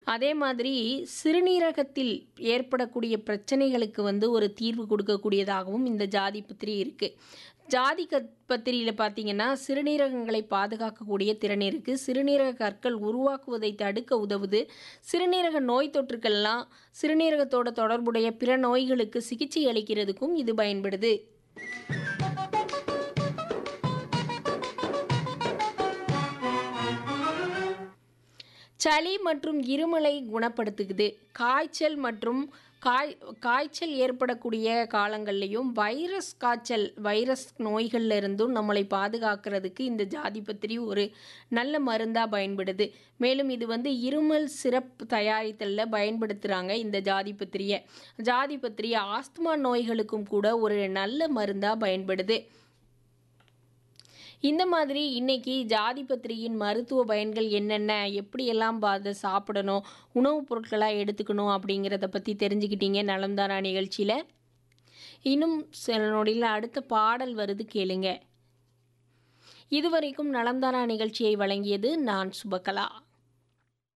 அதே மாதிரி சிறுநீரகத்தில் ஏற்படக்கூடிய பிரச்சனைகளுக்கு வந்து ஒரு தீர்வு கொடுக்கக்கூடியதாகவும் இந்த ஜாதி பத்திரி இருக்குது ஜாதி க பத்திரியில் பார்த்தீங்கன்னா சிறுநீரகங்களை பாதுகாக்கக்கூடிய திறன் இருக்குது சிறுநீரக கற்கள் உருவாக்குவதை தடுக்க உதவுது சிறுநீரக நோய் தொற்றுக்கள்லாம் சிறுநீரகத்தோட தொடர்புடைய பிற நோய்களுக்கு சிகிச்சை அளிக்கிறதுக்கும் இது பயன்படுது சளி மற்றும் இருமலை குணப்படுத்துகுது காய்ச்சல் மற்றும் காய் காய்ச்சல் ஏற்படக்கூடிய காலங்கள்லையும் வைரஸ் காய்ச்சல் வைரஸ் நோய்கள்ல இருந்தும் நம்மளை பாதுகாக்கிறதுக்கு இந்த ஜாதிபத்திரி ஒரு நல்ல மருந்தாக பயன்படுது மேலும் இது வந்து இருமல் சிரப் தயாரித்தலில் பயன்படுத்துகிறாங்க இந்த ஜாதிபத்திரியை ஜாதிபத்திரி ஆஸ்துமா நோய்களுக்கும் கூட ஒரு நல்ல மருந்தாக பயன்படுது இந்த மாதிரி இன்னைக்கு ஜாதி பத்திரியின் மருத்துவ பயன்கள் என்னென்ன எப்படியெல்லாம் அதை சாப்பிடணும் உணவுப் பொருட்களாக எடுத்துக்கணும் அப்படிங்கிறத பற்றி தெரிஞ்சுக்கிட்டீங்க நலம்தானா நிகழ்ச்சியில் இன்னும் சில நொடியில் அடுத்த பாடல் வருது கேளுங்க இதுவரைக்கும் நலம்தானா நிகழ்ச்சியை வழங்கியது நான் சுபகலா